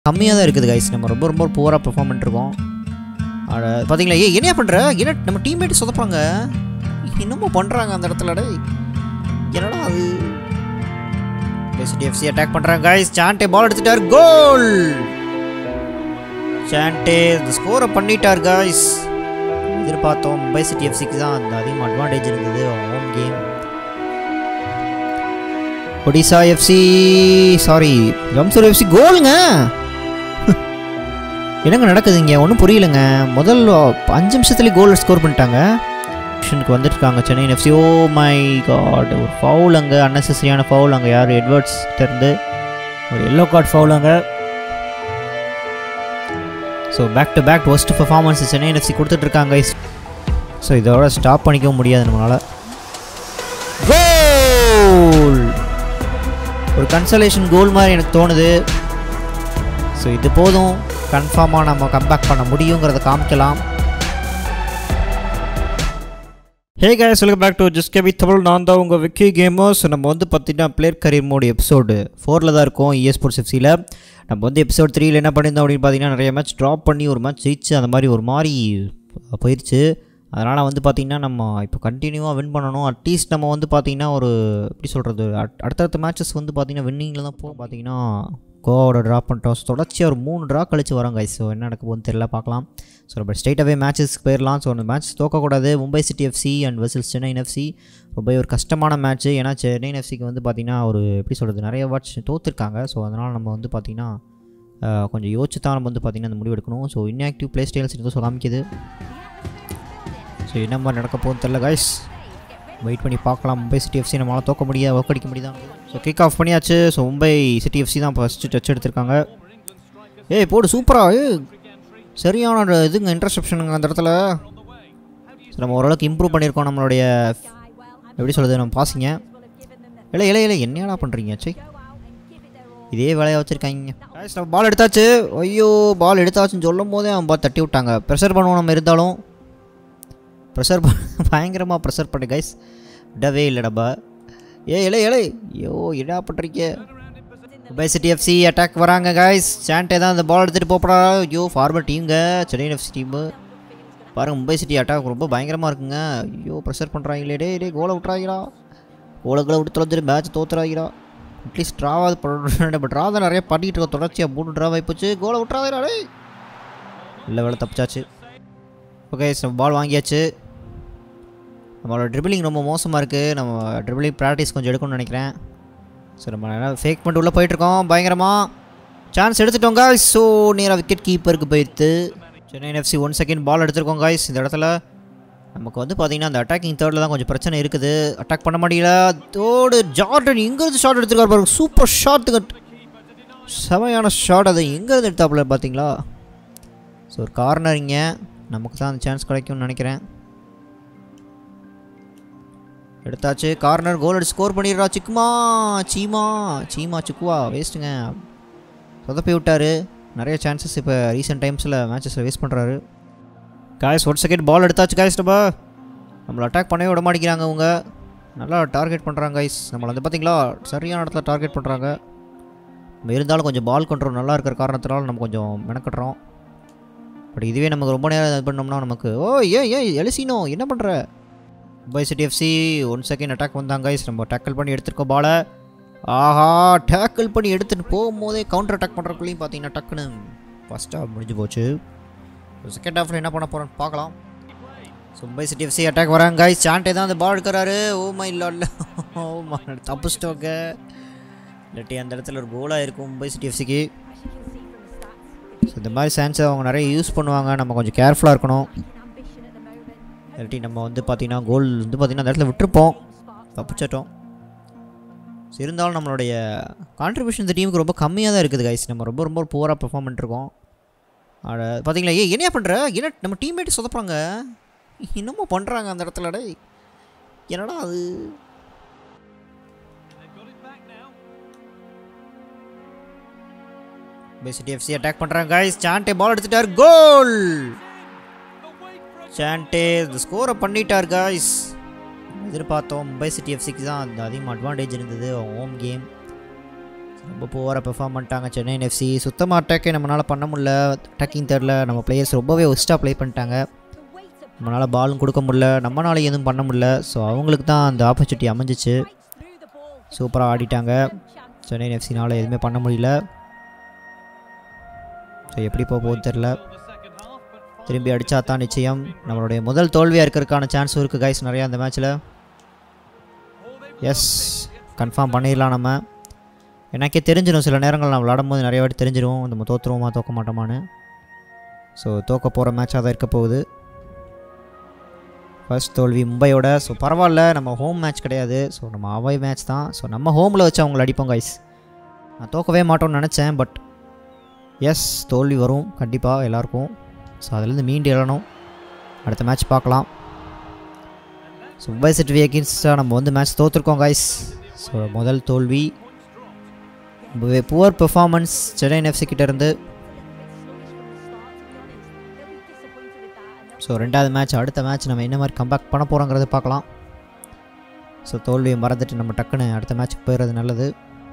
கம்மியாக தான் இருக்குது கைஸ் நம்ம ரொம்ப ரொம்ப புவராக பெர்ஃபார்ம் பண்ணிருக்கோம் அட பார்த்தீங்களா ஏ என்ன பண்ணுற என்ன நம்ம டீம்மேட் சொதப்பாங்க இன்னமும் பண்ணுறாங்க அந்த இடத்துல டேய் என்னடா அது எஃப்சி அட்டாக் பண்ணுறாங்க கைஸ் சாண்டே பால் எடுத்துட்டார் கோல் சாண்டே இந்த ஸ்கோரை பண்ணிட்டார் கைஸ் எதிர்பார்த்தோம் மும்பை சிட்டி எஃப்சிக்கு தான் அந்த அதிகமாக அட்வான்டேஜ் இருந்தது home game Odisha FC sorry Jamshedpur FC கோலுங்க என்னங்க நடக்குதுங்க ஒன்றும் புரியலங்க முதல் அஞ்சு நிமிஷத்துலேயே கோல் ஸ்கோர் பண்ணிட்டாங்க ஆக்ஷனுக்கு வந்துட்டுருக்காங்க Chennai FC oh my god ஒரு ஃபவுல் அங்கே அன்னெசரியான ஃபவுல் அங்கே யார் எட்வர்ட்ஸ் இருந்து ஒரு எல்லோ கார்டு ஃபவுல் அங்கே so back to back worst performance Chennai FC கொடுத்துட்ருக்காங்க ஸோ இதோட ஸ்டாப் பண்ணிக்கவும் முடியாது நம்மளால் கோல் ஒரு கன்சலேஷன் கோல் மாதிரி எனக்கு தோணுது ஸோ இது போதும் கன்ஃபார்மாக நம்ம கம்பேக் பண்ண முடியுங்கிறத காமிக்கலாம் hey guys welcome back to just KP Tamil நான் தான் உங்கள் விக்கி கேமர்ஸ் நம்ம வந்து பார்த்தீங்கன்னா பிளேயர் கரியர் மோட் எபிசோடு ஃபோரில் தான் இருக்கும் இஎஸ் ஸ்போர்ட்ஸ் எஃப்சியில் நம்ம வந்து எபிசோட் த்ரீல என்ன பண்ணியிருந்தோம் அப்படின்னு பார்த்தீங்கன்னா நிறைய மேட்ச் ட்ராப் பண்ணி ஒரு மேட்ச் ஜெயிச்சு அந்த மாதிரி ஒரு மாதிரி போயிடுச்சு அதனால் வந்து பார்த்திங்கன்னா நம்ம இப்போ கண்டினியூவாக வின் பண்ணணும் அட்லீஸ்ட் நம்ம வந்து பார்த்திங்கன்னா ஒரு எப்படி சொல்கிறது அடுத்தடுத்த மேட்சஸ் வந்து பார்த்திங்கன்னா வின்னிங்கில் தான் போகும் பார்த்தீங்கன்னா கோவாவோட ட்ரா பண்ணிட்டோம் ஸோ தொடர்ச்சியாக ஒரு மூணு ட்ரா கழிச்சு வரோம் கைஸ் ஸோ என்ன நடக்க போகுதுன்னு தெரியல பார்க்கலாம் ஸோ நம்ம ஸ்ட்ரைட் அவே மேட்சஸ்க்கு போயிடலாம் ஸோ அந்த மேட்ச் தோக்கக்கூடாது Mumbai City FC and versus Chennai FC ரொம்ப ஒரு கஷ்டமான மேட்ச்சு ஏன்னா சென்னை எஃப்சிக்கு வந்து பார்த்திங்கன்னா ஒரு எப்படி சொல்கிறது நிறைய வாட்ச் தோற்றுருக்காங்க ஸோ அதனால் நம்ம வந்து பார்த்திங்கன்னா அஹ், கொஞ்சம் யோசிச்சு தான் நம்ம வந்து பார்த்திங்கன்னா அந்த முடிவு எடுக்கணும் ஸோ இன்ஆக்டிவ் பிளே ஸ்டைல்ஸ் இருந்தோ சொல்ல காமிக்குது ஸோ என்ன மாதிரி நடக்க போகுதுன்னு தெரில கைஸ் வெயிட் பண்ணி பார்க்கலாம் மும்பை சிட்டி எஃப்சி நம்மளால் தோக்க முடியாது ஒர்க் முடியுதா ஸோ கிக் ஆஃப் பண்ணியாச்சு ஸோ மும்பை சிட்டி எஃப்சி தான் ஃபஸ்ட்டு டச் எடுத்திருக்காங்க ஏய் போடு சூப்பரா ஏய் சரியான ஒரு இதுங்க இன்டர்செப்ஷனுங்க அந்த இடத்துல ஸோ நம்ம ஓரளவுக்கு இம்ப்ரூவ் பண்ணியிருக்கோம் நம்மளுடைய எப்படி சொல்கிறது நம்ம பாசிங்க இல்லை இல்லை இல்லை என்னடா பண்ணுறீங்க சே இதே வேலையை வச்சுருக்காங்க நம்ம பால் எடுத்தாச்சு ஐயோ பால் எடுத்தாச்சுன்னு சொல்லும் போதே அவன் பால் தட்டி விட்டாங்க ப்ரெஷர் பண்ணுவோம் நம்ம இருந்தாலும் ப்ரெஷர் பயங்கரமாக ப்ரெஷர் பண்ணு கைஸ் விடவே இல்லை டப்பா ஏ இலை இலை ஐயோ என்ன பண்ணுறீங்க மும்பை சிட்டி எஃப்சி அட்டாக் வராங்க கைஸ் சாண்டே தான் அந்த பால் எடுத்துகிட்டு போப்படா ஐயோ ஃபார்மர் டீமுங்க சென்னை எஃப்சி டீமு பாருங்கள் மும்பை சிட்டி அட்டாக் ரொம்ப பயங்கரமாக இருக்குங்க ஐயோ ப்ரெஷர் பண்ணுறாங்களே டே டே கோலை விட்றாங்களா கோலங்களை விட்டு தொலைஞ்சிட்டு மேட்ச் தோத்துறாங்களா அட்லீஸ்ட் ட்ராவாது பண்ண பட் ட்ரா தான் நிறைய பண்ணிட்டு இருக்கோம் தொடர்ச்சியாக மூணு ட்ரா போச்சு கோலை விட்றாதா டே இல்லை வேலை தப்பிச்சாச்சு ஓகே நம்ம பால் வாங்கியாச்சு நம்மளோட ட்ரிபிளிங் ரொம்ப மோசமாக இருக்குது நம்ம ட்ரிபிளிங் ப்ராக்டிஸ் கொஞ்சம் எடுக்கணும்னு நினைக்கிறேன் ஸோ நம்ம நல்லா ஃபேக் பண்ணிட்டு உள்ளே போயிட்டுருக்கோம் பயங்கரமாக சான்ஸ் எடுத்துட்டோம் காய்ஸ் ஸோ நேராக விக்கெட் கீப்பருக்கு போயிடுத்து Chennai FC one second ball எடுத்திருக்கோம் காய்ஸ் இந்த இடத்துல நமக்கு வந்து பார்த்தீங்கன்னா அந்த அட்டாக்கிங் தேர்டில் தான் கொஞ்சம் பிரச்சனை இருக்குது அட்டாக் பண்ண முடியல தோடு ஜார்டன் எங்கேருந்து ஷாட் எடுத்துருக்காரு பாருங்க சூப்பர் ஷாட்டுங்க செமையான ஷாட் அது எங்கேருந்து எடுத்தாப்புல பார்த்தீங்களா ஸோ ஒரு கார்னரிங்க நமக்கு தான் அந்த சான்ஸ் கிடைக்கும்னு நினைக்கிறேன் எடுத்தாச்சு கார்னர் கோல் அடிச்சு ஸ்கோர் பண்ணிடுறா சிக்குமா சீமா சீமா சிக்குவா வேஸ்ட்டுங்க சொதப்பி விட்டாரு நிறைய சான்சஸ் இப்போ ரீசெண்ட் டைம்ஸில் மேட்சஸில் வேஸ்ட் பண்ணுறாரு காய்ஸ் ஒரு செகண்ட் பால் எடுத்தாச்சு காய்ஸ் நம்ம நம்மளை அட்டாக் பண்ணவே விட மாட்டேங்கிறாங்க அவங்க நல்லா டார்கெட் பண்ணுறாங்க காய்ஸ் நம்மளை வந்து பார்த்தீங்களா சரியான இடத்துல டார்கெட் பண்ணுறாங்க நம்ம இருந்தாலும் கொஞ்சம் பால் கண்ட்ரோல் நல்லா இருக்கிற காரணத்தினால நம்ம கொஞ்சம் மெனக்கட்டுறோம் பட் இதுவே நமக்கு ரொம்ப நேரம் இது பண்ணோம்னா நமக்கு ஓ ஏன் ஏன் எலிசினோ என்ன பண்ணுற Mumbai City FC one second attack வந்தாங்க guys. நம்ம டேக்கிள் பண்ணி எடுத்துருக்கோம் பாலை ஆஹா டேக்கிள் பண்ணி எடுத்துகிட்டு போகும்போதே கவுண்டர் அட்டாக் பண்ணுறக்குள்ளேயும் பார்த்தீங்கன்னா டக்குன்னு ஃபஸ்ட் ஹாஃப் முடிஞ்சு போச்சு செகண்ட் ஹாஃபில் என்ன பண்ண போகிறோன்னு பார்க்கலாம் so Mumbai City FC attack வராங்க guys. சாண்டே தான் அந்த பால் எடுக்கிறாரு ஓ மை லாட்ல ஓ மா தப்புச்சிட்டோங்க இல்லாட்டி அந்த இடத்துல ஒரு கோலாக இருக்கும் மும்பை சிட்டி எஃப்சிக்கு ஸோ இந்த மாதிரி சான்ஸை அவங்க நிறைய யூஸ் பண்ணுவாங்க நம்ம கொஞ்சம் கேர்ஃபுல்லாக இருக்கணும் இல்லாட்டி நம்ம வந்து பார்த்திங்கன்னா கோல் வந்து பார்த்திங்கன்னா அந்த இடத்துல விட்டுருப்போம் தப்பிச்சிட்டோம் ஸோ இருந்தாலும் நம்மளுடைய கான்ட்ரிபியூஷன் இந்த டீமுக்கு ரொம்ப கம்மியாக தான் இருக்குது கைஸ் நம்ம ரொம்ப ரொம்ப புவராக பெர்ஃபார்ம் பண்ணிருக்கோம் அட பார்த்தீங்களா ஏ என்ன பண்ணுற என்ன நம்ம டீம்மேட் சொதப்பாங்க இன்னமும் பண்ணுறாங்க அந்த இடத்துல டேய் என்னடா அது சிட்டி எஃப்சி அட்டாக் பண்ணுறாங்க கைஸ் சாண்டே பால் எடுத்துட்டார் கோல் சாண்டே இந்த ஸ்கோரை பண்ணிட்டார் காய்ஸ் எதிர்பார்த்தோம் மும்பை சிட்டி எஃப்சிக்கு தான் அந்த அதிகமாக அட்வான்டேஜ் இருந்தது ஹோம் கேம் ரொம்ப போகிற பெர்ஃபார்ம் பண்ணிட்டாங்க சென்னை எஃப்சி சுத்தமாக அட்டாக்கே நம்மளால் பண்ண முடியல அட்டாக்கிங் தேர்டில் நம்ம பிளேயர்ஸ் ரொம்பவே ஒஸ்ட்டாக ப்ளே பண்ணிட்டாங்க நம்மளால் பாலும் கொடுக்க முடியல நம்மளால எதுவும் பண்ண முடியல ஸோ அவங்களுக்கு தான் அந்த ஆப்பர்ச்சுனிட்டி அமைஞ்சிச்சு சூப்பராக ஆடிட்டாங்க சென்னை எஃப்சினால் எதுவுமே பண்ண முடியல ஸோ எப்படி போக போகுது தெரில திரும்பி அடித்தா தான் நிச்சயம் நம்மளுடைய முதல் தோல்வியாக இருக்கிறதுக்கான சான்ஸும் இருக்குது கைஸ் நிறையா அந்த மேட்ச்சில் எஸ் கன்ஃபார்ம் பண்ணிடலாம் நம்ம எனக்கே தெரிஞ்சிடும் சில நேரங்கள் நான் விளாடும்போது நிறைய வாட்டி தெரிஞ்சிடும் நம்ம தோற்றுருவோமா தோக்க மாட்டோமான்னு ஸோ தோக்க போகிற மேட்சாக தான் இருக்க போகுது ஃபர்ஸ்ட் தோல்வி மும்பையோட ஸோ பரவாயில்ல நம்ம ஹோம் மேட்ச் கிடையாது ஸோ நம்ம அவை மேட்ச் தான் ஸோ நம்ம ஹோமில் வச்சு அவங்கள அடிப்போம் கைஸ் நான் தோக்கவே மாட்டோம்னு நினச்சேன் பட் எஸ் தோல்வி வரும் கண்டிப்பாக எல்லாருக்கும் ஸோ அதுலேருந்து மீண்டு எழணும் அடுத்த மேட்ச் பார்க்கலாம் ஸோ மும்பை சிட்டி அகேன்ஸ்டாக நம்ம வந்து மேட்ச் தோற்றுருக்கோம் கைஸ் ஸோ முதல் தோல்வி புவர் பெர்ஃபார்மன்ஸ் சென்னை எஃப்சி கிட்டேருந்து ஸோ ரெண்டாவது மேட்ச் அடுத்த மேட்ச் நம்ம என்ன மாதிரி கம்பேக் பண்ண போகிறோங்கிறத பார்க்கலாம் ஸோ தோல்வியை மறந்துட்டு நம்ம டக்குன்னு அடுத்த மேட்ச்சுக்கு போயிடுறது நல்லது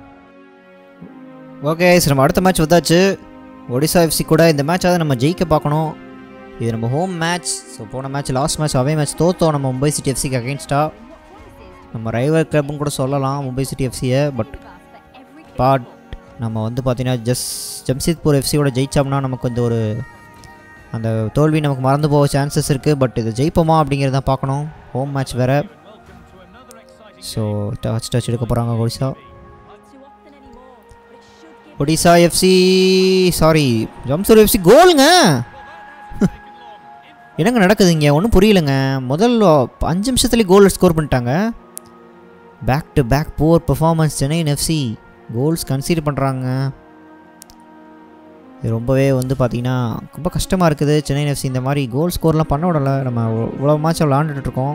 ஓகே சார் நம்ம அடுத்த மேட்ச் வந்தாச்சு ஒடிசா எஃப்சி கூட இந்த மேட்சாவது நம்ம ஜெயிக்க பார்க்கணும் இது நம்ம ஹோம் மேட்ச் ஸோ போன match last match away match தோத்தோம் நம்ம மும்பை சிட்டி எஃப்சிக்கு அகேன்ஸ்டாக நம்ம ரைவர் கிளப்பும் கூட சொல்லலாம் மும்பை சிட்டி எஃப்சியை பட் பாட் நம்ம வந்து பார்த்தீங்கன்னா ஜஸ் ஜம்ஷித்பூர் எஃப்சியோட ஜெயிச்சோம்னா நமக்கு வந்து ஒரு அந்த தோல்வி நமக்கு மறந்து போக சான்சஸ் இருக்குது பட் இது ஜெயிப்போமா அப்படிங்கிறத பார்க்கணும் ஹோம் மேட்ச் வேறு ஸோ டச் டச் எடுக்க போகிறாங்க Odisha Odisha FC sorry Jamshedpur FC கோலுங்க என்னங்க நடக்குது இங்கே ஒன்றும் புரியலங்க முதல் அஞ்சு நிமிஷத்துலேயே கோல் ஸ்கோர் பண்ணிட்டாங்க back to back poor performance Chennai FC goals concede பண்ணுறாங்க இது ரொம்பவே வந்து பார்த்திங்கன்னா ரொம்ப கஷ்டமாக இருக்குது சென்னை எஃப்சி இந்த மாதிரி கோல் ஸ்கோர்லாம் பண்ண விடலை நம்ம இவ்வளோ மேட்ச் விளாண்டுட்ருக்கோம்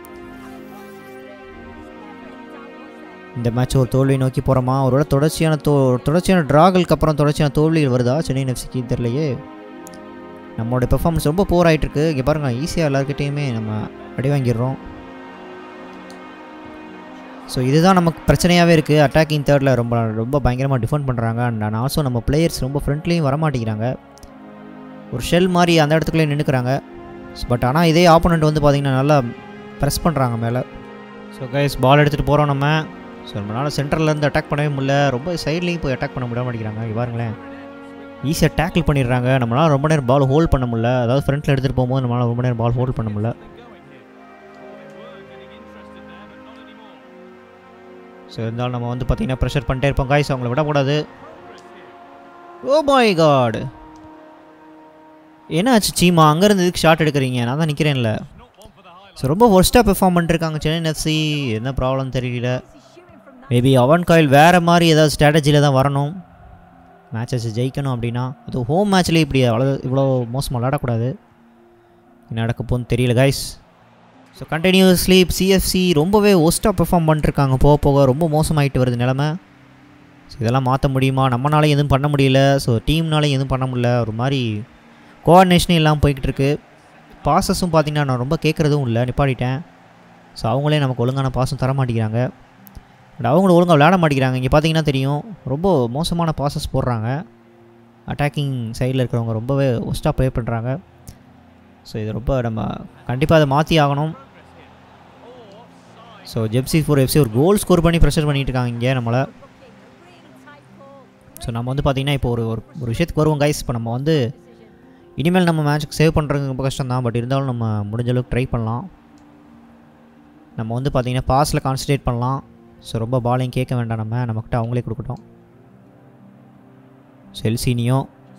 இந்த மேட்ச் ஒரு தோல்வியை நோக்கி போகிறோமா ஒரு வேளை தொடர்ச்சியான தோ தொடர்ச்சியான ட்ராகலுக்கு அப்புறம் தொடர்ச்சியான தோல்விகள் வருதா சென்னை எஃப்சிக்கு தெரியலையே நம்மளோட பெர்ஃபார்மன்ஸ் ரொம்ப போர் ஆகிட்டுருக்கு இங்கே பாருங்கள் ஈஸியாக எல்லாருக்கிட்டேயுமே நம்ம அடி வாங்கிடுறோம் ஸோ இதுதான் நமக்கு பிரச்சனையாகவே இருக்குது அட்டாக்கிங் தேர்டில் ரொம்ப ரொம்ப பயங்கரமாக டிஃபெண்ட் பண்ணுறாங்க அண்ட் ஆல்சோ நம்ம பிளேயர்ஸ் ரொம்ப ஃப்ரண்ட்லேயும் வரமாட்டேங்கிறாங்க ஒரு ஷெல் மாதிரி அந்த இடத்துக்குள்ளே நின்றுக்கிறாங்க பட் ஆனால் இதே ஆப்போனண்ட் வந்து பார்த்திங்கன்னா நல்லா ப்ரெஸ் பண்ணுறாங்க மேலே ஸோ கைஸ் பால் எடுத்துகிட்டு போகிறோம் நம்ம ஸோ நம்மளால் சென்டர்லேருந்து அட்டாக் பண்ணவே முடியல ரொம்ப சைட்லேயும் போய் அட்டாக் பண்ண முடியாம மாட்டேங்கிறாங்க இங்க பாருங்களேன் ஈஸியாக டேக்கிள் பண்ணிடுறாங்க நம்மளால் ரொம்ப நேரம் பால் ஹோல்ட் பண்ண முடியல அதாவது ஃப்ரண்ட்டில் எடுத்துகிட்டு போகும்போது நம்மளால் ரொம்ப நேரம் பால் ஹோல்ட் பண்ண முடியல ஸோ இருந்தாலும் நம்ம வந்து பார்த்திங்கன்னா ப்ரெஷர் பண்ணிட்டே இருப்போம் காய்ஸ் அவங்கள விடக்கூடாது ஓ பாய் காட் என்ன ஆச்சு சீமா அங்கேருந்து இதுக்கு ஷாட் எடுக்கிறீங்க நான் தான் நிற்கிறேன்ல ஸோ ரொம்ப ஒர்ஸ்ட்டாக பெர்ஃபார்ம் பண்ணிருக்காங்க சென்னை எஃப்சி என்ன ப்ராப்ளம் தெரியல மேபி அவன் காயில் வேறு மாதிரி ஏதாவது ஸ்ட்ராட்டஜியில் தான் வரணும் மேட்சஸ் ஜெயிக்கணும் அப்படின்னா அது ஹோம் மேட்ச்லேயே இப்படி அவ்வளோ இவ்வளோ மோசமாக விளாடக்கூடாது என்ன நடக்க போகுன்னு தெரியல கைஸ் ஸோ கண்டினியூஸ்லி சிஎஃப்சி ரொம்பவே ஒஸ்ட்டாக பெர்ஃபார்ம் பண்ணிருக்காங்க போக போக ரொம்ப மோசமாயிட்டு வருது நிலமை ஸோ இதெல்லாம் மாற்ற முடியுமா நம்மளாலையும் எதுவும் பண்ண முடியல ஸோ டீம்னாலையும் எதுவும் பண்ண முடியல ஒரு மாதிரி கோஆர்டினேஷனும் இல்லாமல் போய்கிட்டு இருக்கு பாசஸும் பார்த்திங்கன்னா நான் ரொம்ப கேட்குறதும் இல்லை நிப்பாட்டிட்டேன் ஸோ அவங்களே நமக்கு ஒழுங்கான பாசம் தர மாட்டேங்கிறாங்க பட் அவங்களும் ஒழுங்காக விளையாட மாட்டேங்கிறாங்க இங்கே பார்த்தீங்கன்னா தெரியும் ரொம்ப மோசமான பாசஸ் போடுறாங்க அட்டாக்கிங் சைடில் இருக்கிறவங்க ரொம்பவே ஒஸ்ட்டாக ப்ளே பண்ணுறாங்க ஸோ இது ரொம்ப நம்ம கண்டிப்பாக அதை மாற்றி ஆகணும் ஸோ ஜெப்சி ஃபோர் எஃப்சி ஒரு கோல் ஸ்கோர் பண்ணி ப்ரெஷர் பண்ணிட்டு இருக்காங்க இங்கே நம்மளை ஸோ நம்ம வந்து பார்த்திங்கன்னா இப்போ ஒரு ஒரு ஒரு விஷயத்துக்கு வருவோம் கைஸ் இப்போ நம்ம வந்து இனிமேல் நம்ம மேட்ச்சுக்கு சேவ் பண்ணுறது ரொம்ப கஷ்டம் தான் பட் இருந்தாலும் நம்ம முடிஞ்ச அளவுக்கு ட்ரை பண்ணலாம் நம்ம வந்து பார்த்திங்கன்னா பாஸில் கான்சன்ட்ரேட் பண்ணலாம் ஸோ ரொம்ப பாலையும் கேட்க வேண்டாம் நம்ம நம்மக்கிட்ட அவங்களே கொடுக்கட்டும் செல்சினியோ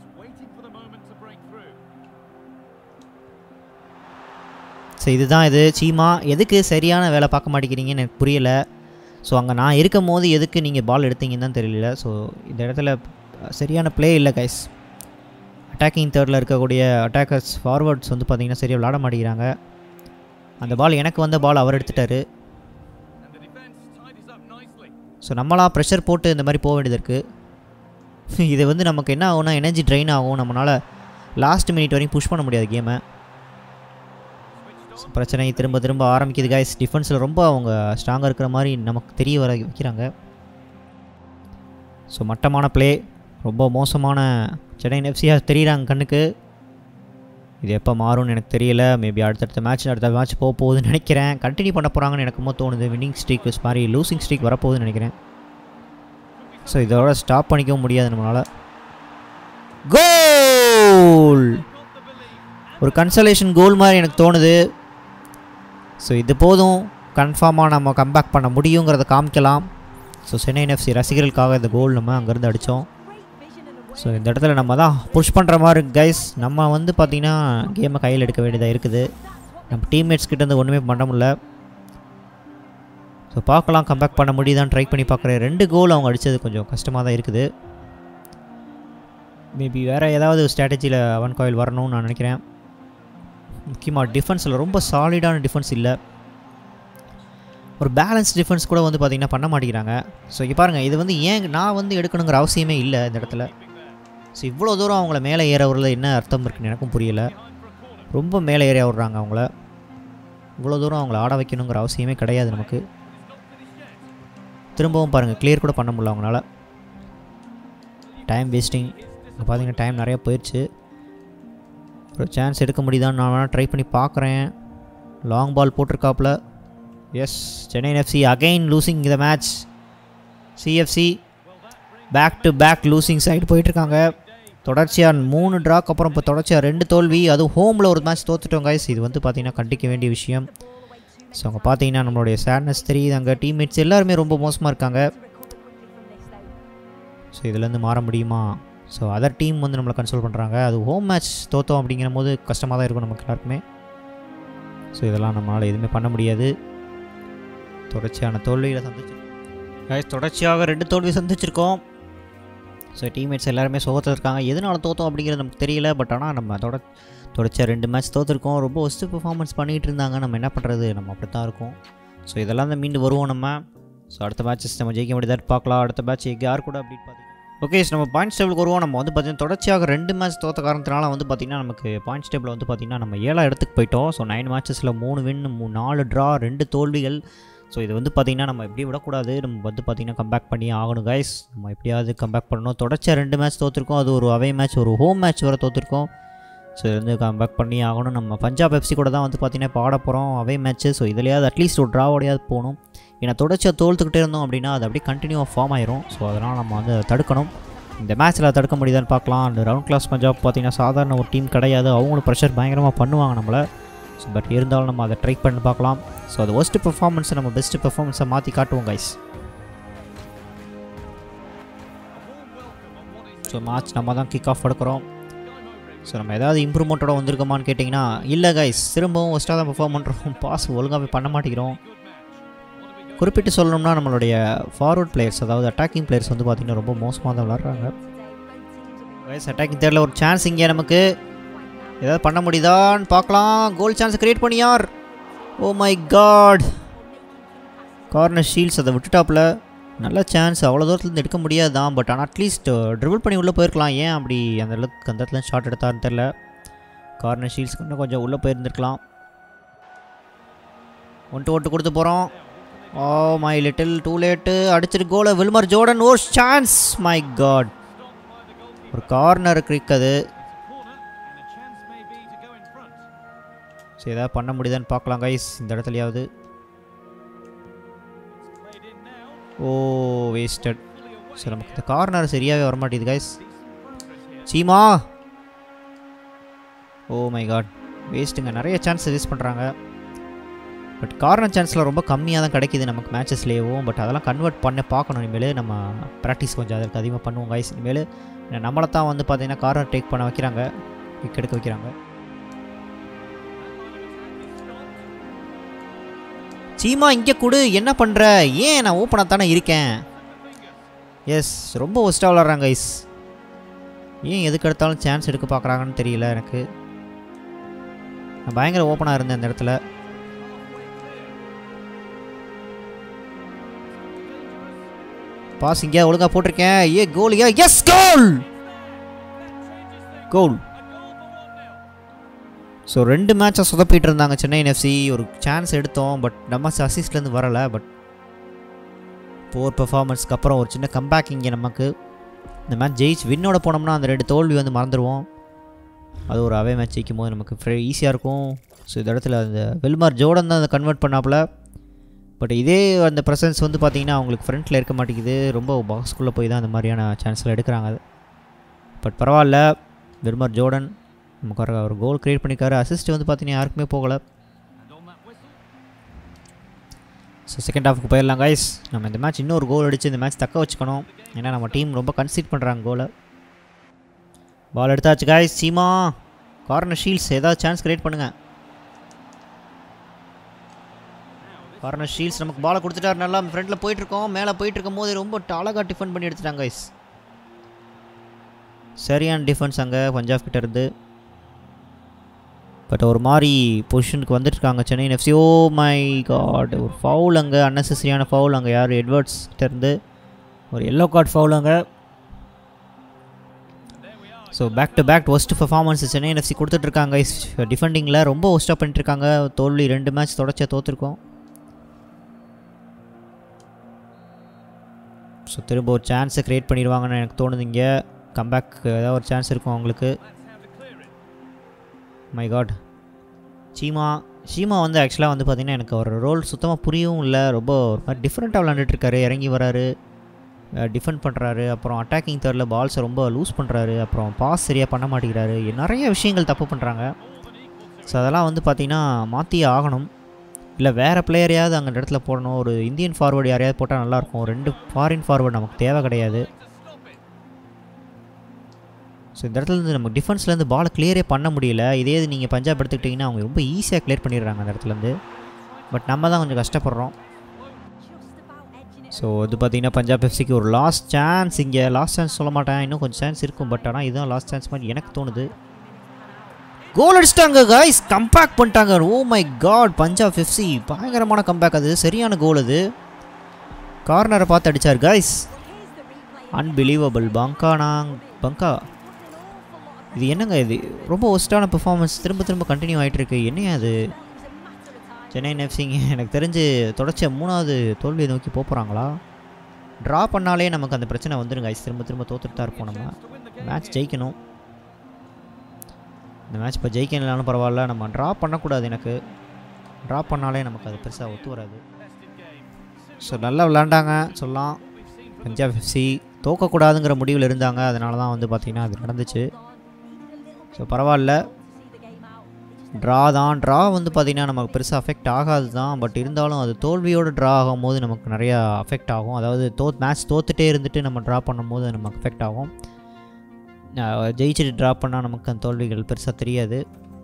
ஸோ இதுதான் இது சீமா எதுக்கு சரியான வேலை பார்க்க மாட்டேங்கிறீங்கன்னு எனக்கு புரியலை ஸோ அங்கே நான் இருக்கும் போது எதுக்கு நீங்கள் பால் எடுத்தீங்கன்னு தான் தெரியல ஸோ இந்த இடத்துல சரியான ப்ளே இல்லை கைஸ் அட்டாக்கிங் தேர்டில் இருக்கக்கூடிய அட்டாக்கர்ஸ் ஃபார்வர்ட்ஸ் வந்து பார்த்திங்கன்னா சரியாக விளாட மாட்டேங்கிறாங்க அந்த பால் எனக்கு வந்த பால் அவர் எடுத்துட்டாரு ஸோ நம்மளாம் ப்ரெஷர் போட்டு இந்த மாதிரி போக வேண்டியது இருக்குது இது வந்து நமக்கு என்ன ஆகும்னா எனர்ஜி ட்ரெயின் ஆகும் நம்மளால் லாஸ்ட் மினிட் வரைக்கும் புஷ் பண்ண முடியாது கேமை பிரச்சனை திரும்ப திரும்ப ஆரம்பிக்குது கைஸ் டிஃபென்ஸில் ரொம்ப அவங்க ஸ்ட்ராங்காக இருக்கிற மாதிரி நமக்கு தெரிய வர வைக்கிறாங்க ஸோ மட்டமான ப்ளே ரொம்ப மோசமான சென்னை எஃப்சியாக தெரியுறாங்க கண்ணுக்கு இது எப்போ மாறும்னு எனக்கு தெரியல மேபி அடுத்தடுத்த மேட்ச் அடுத்த மேட்ச் போக போகுதுன்னு நினைக்கிறேன் கண்டினியூ பண்ண போகிறாங்கன்னு எனக்கு ரொம்ப தோணுது வின்னிங் ஸ்ட்ரீக் மாதிரி லூசிங் ஸ்ட்ரீக் வரப்போகுதுன்னு நினைக்கிறேன் ஸோ இதோட ஸ்டாப் பண்ணிக்கவும் முடியாது நம்மளால் கோல் ஒரு கன்சலேஷன் கோல் மாதிரி எனக்கு தோணுது ஸோ இது போதும் கன்ஃபார்மாக நம்ம கம்பேக் பண்ண முடியுங்கிறத காமிக்கலாம் ஸோ சென்னை எஃப்சி ரசிகர்களுக்காக இந்த கோல் நம்ம அங்கேருந்து அடித்தோம் ஸோ இந்த இடத்துல நம்ம தான் புஷ் பண்ணுற மாதிரி கைஸ் நம்ம வந்து பார்த்திங்கன்னா கேமை கையில் எடுக்க வேண்டியதாக இருக்குது நம்ம டீம்மேட்ஸ் கிட்டேருந்து ஒன்றுமே பண்ண முடியல ஸோ பார்க்கலாம் கம்பேக் பண்ண முடியுதான்னு ட்ரை பண்ணி பார்க்குறேன் ரெண்டு கோல் அவங்க அடித்தது கொஞ்சம் கஷ்டமாக தான் இருக்குது மேபி வேறு ஏதாவது ஸ்ட்ராட்டஜியில் அவன் கோயில் வரணும்னு நான் நினைக்கிறேன் முக்கியமாக டிஃபென்ஸில் ரொம்ப சாலிடான டிஃபென்ஸ் இல்லை ஒரு பேலன்ஸ் டிஃபென்ஸ் கூட வந்து பார்த்திங்கன்னா பண்ண மாட்டேங்கிறாங்க ஸோ இங்கே பாருங்கள் இது வந்து ஏன் நான் வந்து எடுக்கணுங்கிற அவசியமே இல்லை இந்த இடத்துல ஸோ இவ்வளோ தூரம் அவங்கள மேலே ஏற விடுறதுல என்ன அர்த்தம் இருக்குன்னு எனக்கும் புரியல ரொம்ப மேலே ஏற விடுறாங்க அவங்கள இவ்வளோ தூரம் அவங்கள ஆட வைக்கணுங்கிற அவசியமே கிடையாது நமக்கு திரும்பவும் பாருங்கள் கிளியர் கூட பண்ண முடியல அவங்களால டைம் வேஸ்டிங் இங்கே பார்த்தீங்கன்னா டைம் நிறையா போயிடுச்சு ஒரு சான்ஸ் எடுக்க முடியுதான்னு நான் வேணால் ட்ரை பண்ணி பார்க்குறேன் லாங் பால் போட்டிருக்காப்புல yes Chennai FC again losing the match CFC back to back losing side போயிட்டுருக்காங்க தொடர்ச்சியாக மூணு ட்ராக் அப்புறம் இப்போ தொடர்ச்சியாக ரெண்டு தோல்வி அதுவும் ஹோமில் ஒரு மேட்ச் தோத்துட்டோம் கைஸ் இது வந்து பார்த்திங்கன்னா கண்டிக்க வேண்டிய விஷயம் ஸோ அங்கே பார்த்தீங்கன்னா நம்மளுடைய சேட்னஸ் தெரியுது அங்கே டீம்மேட்ஸ் எல்லாருமே ரொம்ப மோசமாக இருக்காங்க ஸோ இதுலேருந்து மாற முடியுமா ஸோ அதர் டீம் வந்து நம்மளை கன்சோல் பண்ணுறாங்க அது ஹோம் மேட்ச் தோத்தோம் அப்படிங்கிற போது கஷ்டமாக தான் இருக்கும் நமக்கு எல்லாருக்குமே ஸோ இதெல்லாம் நம்மளால் எதுவுமே பண்ண முடியாது தொடர்ச்சியான தோல்வியில் சந்திச்சிருக்கோம் கைஸ் தொடர்ச்சியாக ரெண்டு தோல்வி சந்திச்சிருக்கோம் ஸோ டீம்மேட்ஸ் எல்லாருமே சோகத்தில் இருக்காங்க எதனால தோத்தோம் அப்படிங்கிறது நமக்கு தெரியல பட் ஆனால் நம்ம தொட தொடர்ச்சியாக ரெண்டு மேட்ச் தோற்றுருக்கோம் ரொம்ப ஒஸ்ட்டு பெர்ஃபார்மன்ஸ் பண்ணிகிட்டு இருந்தாங்க நம்ம என்ன பண்ணுறது நம்ம அப்படி தான் இருக்கோம் ஸோ இதெல்லாம் தான் மீண்டு வருவோம் நம்ம ஸோ அடுத்த மேட்சஸ் நம்ம ஜெயிக்க முடியாத பார்க்கலாம் அடுத்த மேட்ச் யார் கூட அப்படின்னு பார்த்தீங்கன்னா ஓகே நம்ம பாயிண்ட்ஸ் டேபிளுக்கு வருவோம் நம்ம வந்து பார்த்தீங்கன்னா தொடர்ச்சியாக ரெண்டு மேட்ச் தோத்த காரணத்தினால வந்து பார்த்திங்கன்னா நமக்கு பாயிண்ட்ஸ் டேபிள் வந்து பார்த்திங்கன்னா நம்ம ஏழாம் இடத்துக்கு போயிட்டோம் ஸோ நைன் மேட்சஸில் மூணு வின் மூ நாலு ட்ரா ரெண்டு தோல்விகள் ஸோ இது வந்து பார்த்திங்கன்னா நம்ம எப்படி விடக்கூடாது நம்ம வந்து பார்த்திங்கன்னா கம்பேக் பண்ணி ஆகணும் கைஸ் நம்ம எப்படியாவது கம்பேக் பண்ணணும் தொடர்ச்சியாக ரெண்டு மேட்ச் தோற்றுருக்கோம் அது ஒரு அவே மேட்ச் ஒரு ஹோம் மேட்ச் வர தோற்றுருக்கோம் ஸோ இது வந்து கம்பேக் பண்ணி ஆகணும் நம்ம பஞ்சாப் எஃப்சி கூட தான் வந்து பார்த்திங்கன்னா இப்போ ஆட போகிறோம் அவே மேட்ச்சு ஸோ இதுலையாவது அட்லீஸ்ட் ஒரு ட்ராவோடையாவது போகணும் ஏன்னா தொடர்ச்சியாக தோல்த்துக்கிட்டே இருந்தோம் அப்படின்னா அது அப்படியே கண்டினியூவாக ஃபார்ம் ஆயிரும் ஸோ அதனால் நம்ம வந்து அதை தடுக்கணும் இந்த மேட்ச்சில் தடுக்க முடியுதான்னு பார்க்கலாம் அந்த ரவுண்ட் கிளாஸ் பஞ்சாப் பார்த்திங்கன்னா சாதாரண ஒரு டீம் கிடையாது அவங்களும் ப்ரெஷர் பயங்கரமாக பண்ணுவாங்க நம்மளை ஸோ பட் இருந்தாலும் நம்ம அதை ட்ரை பண்ணி பார்க்கலாம் ஸோ அது ஒஸ்ட்டு பெர்ஃபார்மன்ஸை நம்ம பெஸ்ட்டு பெர்ஃபார்மன்ஸை மாற்றி காட்டுவோம் கைஸ் ஸோ மேட்ச் நம்ம தான் கிக் ஆஃப் எடுக்கிறோம் ஸோ நம்ம ஏதாவது இம்ப்ரூவ்மெண்ட்டோட வந்திருக்கோமான்னு கேட்டிங்கன்னா இல்லை கைஸ் திரும்பவும் ஒஸ்ட்டாக தான் பெர்ஃபார்ம் பண்ணுறோம் பாஸ் ஒழுங்காகவே பண்ண மாட்டேங்கிறோம் குறிப்பிட்டு சொல்லணும்னா நம்மளுடைய ஃபார்வர்ட் பிளேயர்ஸ் அதாவது அட்டாக்கிங் பிளேயர்ஸ் வந்து பார்த்திங்கன்னா ரொம்ப மோசமாக தான் விளாட்றாங்க கைஸ் அட்டாக்கிங் தேர்டில் ஒரு சான்ஸ் இங்கே நமக்கு ஏதாவது பண்ண முடியுதான்னு பார்க்கலாம் கோல் சான்ஸ் கிரியேட் பண்ணியார் oh my god Connor Shields அதை விட்டுட்டாப்புல நல்ல சான்ஸ் அவ்வளோ தூரத்துலேருந்து எடுக்க முடியாது தான் பட் ஆனால் அட்லீஸ்ட் ட்ரிபிள் பண்ணி உள்ளே போயிருக்கலாம் ஏன் அப்படி அந்த அளவுக்கு அந்த இடத்துல ஷாட் எடுத்தாருன்னு தெரில கார்னர் ஷீல்ட்ஸ்க்கு இன்னும் கொஞ்சம் உள்ளே போயிருந்துருக்கலாம் ஒன்று ஒட்டு கொடுத்து போகிறோம் oh my little too late அடிச்சிட்டு கோலை Wilmar Jordan oh chance my god ஒரு கார்னர் கிரிக் அது ஸோ எதாவது பண்ண முடியுதான்னு பார்க்கலாம் கைஸ் இந்த இடத்துலையாவது ஓ வேஸ்டட் ஸோ நமக்கு இந்த கார்னர் சரியாகவே வரமாட்டேது guys Chima oh my god வேஸ்ட்டுங்க நிறைய சான்ஸ் வேஸ்ட் பண்ணுறாங்க பட் கார்னர் சான்ஸில் ரொம்ப கம்மியாக தான் கிடைக்கிது நமக்கு மேட்சஸ்லேயும் பட் அதெல்லாம் கன்வெர்ட் பண்ண பார்க்கணும் இனிமேல் நம்ம ப்ராக்டிஸ் கொஞ்சம் அதற்கு அதிகமாக பண்ணுவோம் கைஸ் இனிமேல் நம்மளை தான் வந்து பார்த்தீங்கன்னா கார்னர் டேக் பண்ண வைக்கிறாங்க கிக் எடுக்க வைக்கிறாங்க சீமா இங்கே கொடு என்ன பண்ணுற ஏன் நான் ஓப்பனாக தானே இருக்கேன் எஸ் ரொம்ப ஒஸ்ட்டாக விளாட்றாங்க ஐஸ் ஏன் எதுக்கு எடுத்தாலும் சான்ஸ் எடுக்க பார்க்குறாங்கன்னு தெரியல எனக்கு நான் பயங்கர ஓப்பனாக இருந்தேன் அந்த இடத்துல பாஸ் இங்கே ஒழுங்காக போட்டிருக்கேன் ஏ கோலியா எஸ் கோல் கோல் ஸோ ரெண்டு மேட்சை சொதப்பிட்டு இருந்தாங்க சென்னை எஃப்சி ஒரு சான்ஸ் எடுத்தோம் பட் நம்ம அசிஸ்ட்லேருந்து வரலை பட் போர் பெர்ஃபார்மன்ஸ்க்கு அப்புறம் ஒரு சின்ன கம்பேக் இங்கே நமக்கு இந்த மேட்ச் ஜெயிச்சு வின்னோட போனோம்னா அந்த ரெண்டு தோல்வி வந்து மறந்துடுவோம் அது ஒரு அவே மேட்ச் ஜெயிக்கும் போது நமக்கு ஃப்ரெ ஈஸியாக இருக்கும் ஸோ இந்த இடத்துல அந்த வெல்மார் ஜோர்டன் தான் அதை கன்வெர்ட் பண்ணாப்புல பட் இதே அந்த ப்ரெசன்ஸ் வந்து பார்த்தீங்கன்னா அவங்களுக்கு ஃப்ரண்ட்டில் இருக்க மாட்டேங்குது ரொம்ப பாக்ஸ்குள்ளே போய் தான் அந்த மாதிரியான சான்ஸில் எடுக்கிறாங்க பட் பரவாயில்ல வெல்மார் ஜோர்டன் நமக்கு ஒரு ஒரு கோல் க்ரியேட் பண்ணிக்காரு அசிஸ்ட் வந்து பார்த்தீங்கன்னா யாருக்குமே போகலை ஸோ செகண்ட் ஹாஃப்க்கு போயிடலாம் கைஸ் நம்ம இந்த மேட்ச் இன்னொரு கோல் அடித்து இந்த மேட்ச் தக்க வச்சுக்கணும் ஏன்னா நம்ம டீம் ரொம்ப கன்சீட் பண்ணுறாங்க கோலை பால் எடுத்தாச்சு கைஸ் சீமா கார்னர் ஷீல்ட்ஸ் ஏதாவது சான்ஸ் கிரியேட் பண்ணுங்கள் கார்னர் ஷீல்ட்ஸ் நமக்கு பாலை கொடுத்துட்டாரு நல்லா ஃப்ரண்ட்டில் போயிட்டுருக்கோம் மேலே போயிட்டு இருக்கும் போது ரொம்ப அழகாக டிஃபெண்ட் பண்ணி எடுத்துட்டாங்க கைஸ் சரியான டிஃபென்ஸ் அங்கே பஞ்சாப் கிட்ட இருந்து பட் ஒரு மாதிரி பொசிஷனுக்கு வந்துட்டுருக்காங்க Chennai FC oh my god ஒரு ஃபவுல் அங்கே அன்னெசரியான ஃபவுல் அங்கே யார் எட்வர்ட்ஸ் கிட்ட இருந்து ஒரு எல்லோ கார்டு ஃபவுல் அங்கே so back to back worst performance Chennai FC கொடுத்துட்ருக்காங்க டிஃபெண்டிங்கில் ரொம்ப ஒஸ்ட்டாக பண்ணிட்டுருக்காங்க தோல்வி ரெண்டு மேட்ச் தொடர்ச்சியாக தோற்றுருக்கோம் ஸோ திரும்ப ஒரு சான்ஸை க்ரியேட் பண்ணிடுவாங்கன்னு எனக்கு தோணுது இங்கே கம்பேக் ஏதாவது ஒரு சான்ஸ் இருக்கும் அவங்களுக்கு மை காட் சீமா சீமா வந்து ஆக்சுவலாக வந்து பார்த்திங்கன்னா எனக்கு ஒரு ரோல் சுத்தமாக புரியவும் இல்லை ரொம்ப ஒரு மாதிரி டிஃப்ரெண்ட்டாக விளாண்டுட்டுருக்காரு இறங்கி வராரு டிஃபெண்ட் பண்ணுறாரு அப்புறம் அட்டாக்கிங் தேர்டில் பால்ஸை ரொம்ப லூஸ் பண்ணுறாரு அப்புறம் பாஸ் சரியாக பண்ண மாட்டேங்கிறாரு நிறைய விஷயங்கள் தப்பு பண்ணுறாங்க ஸோ அதெல்லாம் வந்து பார்த்திங்கன்னா மாற்றியே ஆகணும் இல்லை வேறு பிளேயரையாவது அங்கே இடத்துல போடணும் ஒரு இந்தியன் ஃபார்வர்டு யாரையாவது போட்டால் நல்லாயிருக்கும் ரெண்டு ஃபாரின் ஃபார்வர்டு நமக்கு தேவை கிடையாது ஸோ இந்த இடத்துல இருந்து நமக்கு டிஃபென்ஸ்லேருந்து பாலை கிளியரே பண்ண முடியல இதே இது நீங்கள் பஞ்சாப் எடுத்துக்கிட்டிங்கன்னா அவங்க ரொம்ப ஈஸியாக கிளியர் பண்ணிடுறாங்க அந்த இடத்துலேருந்து பட் நம்ம தான் கொஞ்சம் கஷ்டப்படுறோம் ஸோ இது பார்த்தீங்கன்னா பஞ்சாப் எஃப்சிக்கு ஒரு லாஸ்ட் சான்ஸ் இங்கே லாஸ்ட் சான்ஸ் சொல்ல மாட்டேன் இன்னும் கொஞ்சம் சான்ஸ் இருக்கும் பட் ஆனால் இதுதான் லாஸ்ட் சான்ஸ் மாதிரி எனக்கு தோணுது கோல் அடிச்சிட்டாங்க காய்ஸ் கம்பேக் பண்ணிட்டாங்க oh my god Punjab FC பயங்கரமான கம்பேக் அது சரியான கோல் அது கார்னரை பார்த்து அடித்தார் காய்ஸ் அன்பிலீவபிள் பங்கானாங் பங்கா இது என்னங்க இது ரொம்ப ஒஸ்ட்டான பெர்ஃபார்மன்ஸ் திரும்ப திரும்ப கண்டினியூ ஆகிட்டு இருக்கு என்னையா அது சென்னை எஃப்சிங்க எனக்கு தெரிஞ்சு தொடர்ச்சியாக மூணாவது தோல்வியை நோக்கி போகிறாங்களா ட்ரா பண்ணாலே நமக்கு அந்த பிரச்சனை வந்துடும் guys திரும்ப திரும்ப தோத்துட்டு தான் இருப்போம் நம்ம மேட்ச் ஜெயிக்கணும் இந்த மேட்ச் இப்போ ஜெயிக்கணும்னாலும் பரவாயில்ல நம்ம ட்ரா பண்ணக்கூடாது எனக்கு ட்ரா பண்ணாலே நமக்கு அது பெருசாக ஒத்து வராது ஸோ நல்லா விளாண்டாங்க சொல்லலாம் பஞ்சாப் எஃப்சி தோக்கக்கூடாதுங்கிற முடிவில் இருந்தாங்க அதனால தான் வந்து பார்த்திங்கன்னா அது நடந்துச்சு ஸோ பரவாயில்ல ட்ரா தான் ட்ரா வந்து பார்த்திங்கன்னா நமக்கு பெருசாக அஃபெக்ட் ஆகாது தான் பட் இருந்தாலும் அது தோல்வியோடு ட்ரா ஆகும்போது நமக்கு நிறையா அஃபெக்ட் ஆகும் அதாவது தோ மேட்ச் தோத்துட்டே இருந்துட்டு நம்ம ட்ரா பண்ணும்போது நமக்கு அஃபெக்ட் ஆகும் அஹ் ஜெயிச்சுட்டு ட்ரா பண்ணால் நமக்கு அந்த தோல்விகள் பெருசாக தெரியாது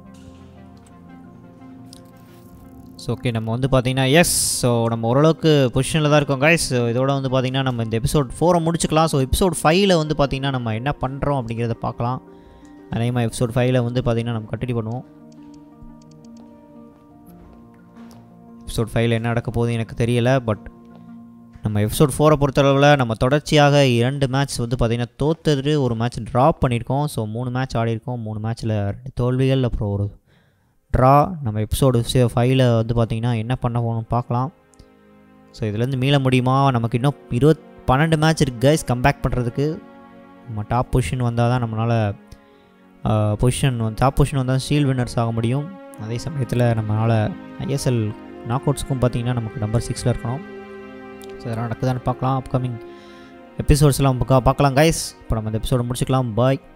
ஸோ ஓகே நம்ம வந்து பார்த்தீங்கன்னா எஸ் ஸோ நம்ம ஓரளவுக்கு பொசிஷனில் தான் இருக்கோம் guys ஸோ இதோட வந்து பார்த்தீங்கன்னா நம்ம இந்த எபிசோட் ஃபோரை முடிச்சுக்கலாம் ஸோ எபிசோட் ஃபைவ்ல வந்து பார்த்தீங்கன்னா நம்ம என்ன பண்ணுறோம் அப்படிங்கிறத பார்க்கலாம் அதேமாதிரி எபிசோட் ஃபைவ்ல வந்து பார்த்தீங்கன்னா நம்ம கண்டினியூ பண்ணுவோம் எபிசோட் ஃபைவ்ல என்ன நடக்க போகுது எனக்கு தெரியல பட் நம்ம எபிசோட் ஃபோரை பொறுத்தளவில் நம்ம தொடர்ச்சியாக இரண்டு மேட்ச் வந்து பார்த்திங்கன்னா தோத்தது ஒரு மேட்ச் ட்ராப் பண்ணியிருக்கோம் ஸோ மூணு மேட்ச் ஆடிருக்கோம் மூணு மேட்ச்சில் ரெண்டு தோல்விகள் அப்புறம் ஒரு ட்ரா நம்ம எபிசோடு ஃபைவ்ல வந்து பார்த்திங்கன்னா என்ன பண்ண போகணும் பார்க்கலாம் ஸோ இதுலேருந்து மீள முடியுமா நமக்கு இன்னும் இருபத் பன்னெண்டு மேட்ச் இருக்குது கைஸ் கம்பேக் பண்ணுறதுக்கு நம்ம டாப் பொசிஷன் வந்தால் தான் நம்மளால் பொசிஷன் டாப் பொசிஷன் வந்தால் ஸ்டீல் வின்னர்ஸ் ஆக முடியும் அதே சமயத்தில் நம்மளால் ஐஎஸ்எல் நாக் அவுட்ஸ்க்கும் பார்த்திங்கன்னா நமக்கு நம்பர் சிக்ஸில் இருக்கணும் ஸோ இதெல்லாம் நடக்குதான்னு பார்க்கலாம் அப்கமிங் எபிசோட்ஸ்லாம் பார்க்கலாம் கைஸ் இப்போ நம்ம இந்த எபிசோட முடிச்சுக்கலாம் பாய்